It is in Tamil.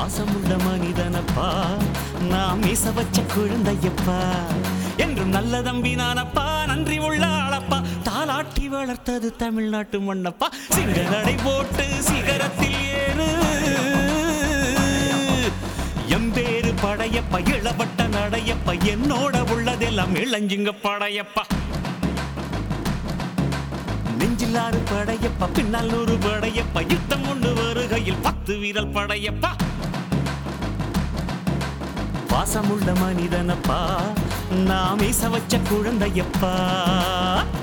பாசமுள்ள மனிதனப்பா நான் மீச வச்ச குழந்தையப்பா என்றும் நல்ல தம்பி நானப்பா நன்றி உள்ள ஆளப்பா தாலாட்டி வளர்த்தது தமிழ்நாட்டு மண்ணப்பா சிங்க நடை போட்டு சிகரத்தில் ஏறு எம்பேரு படையப்பா இளவட்ட நடையப்பா என்னோட உள்ளதெல்லாம் இளஞ்சிங்க படையப்பா நெஞ்சிலாறு படையப்பா பின்னால் நூறு படையப்பா யுத்தம் கொண்டு வருகையில் பத்து வீரல் படையப்பா பாசமுள்ள மனிதனப்பா நாம் மீச வச்ச குழந்தையப்பா